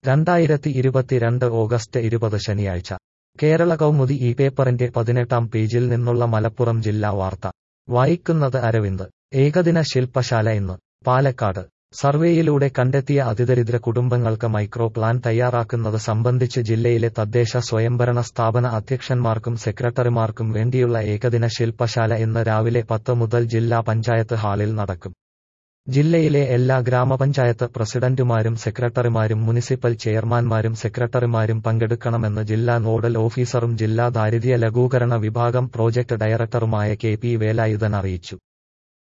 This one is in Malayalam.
രണ്ടായിരത്തി ഇരുപത്തിരണ്ട് ഓഗസ്റ്റ് ഇരുപത് ശനിയാഴ്ച കേരള കൗമുദി ഈ പേപ്പറിന്റെ പതിനെട്ടാം പേജിൽ നിന്നുള്ള മലപ്പുറം ജില്ലാ വാർത്ത വായിക്കുന്നത് അരവിന്ദ് ഏകദിന ശില്പശാല ഇന്ന് പാലക്കാട് സർവേയിലൂടെ കണ്ടെത്തിയ അതിദരിദ്ര കുടുംബങ്ങൾക്ക് മൈക്രോ പ്ലാൻ തയ്യാറാക്കുന്നത് സംബന്ധിച്ച് ജില്ലയിലെ തദ്ദേശ സ്വയംഭരണ സ്ഥാപന അധ്യക്ഷന്മാർക്കും സെക്രട്ടറിമാർക്കും വേണ്ടിയുള്ള ഏകദിന ശില്പശാല ഇന്ന് രാവിലെ പത്ത് മുതൽ ജില്ലാ പഞ്ചായത്ത് ഹാളിൽ നടക്കും ജില്ലയിലെ എല്ലാ ഗ്രാമപഞ്ചായത്ത് പ്രസിഡന്റുമാരും സെക്രട്ടറിമാരും മുനിസിപ്പൽ ചെയർമാൻമാരും സെക്രട്ടറിമാരും പങ്കെടുക്കണമെന്ന് ജില്ലാ നോഡൽ ഓഫീസറും ജില്ലാ ദാരിദ്ര്യ ലഘൂകരണ വിഭാഗം പ്രോജക്ട് ഡയറക്ടറുമായ കെ പി വേലായുധൻ അറിയിച്ചു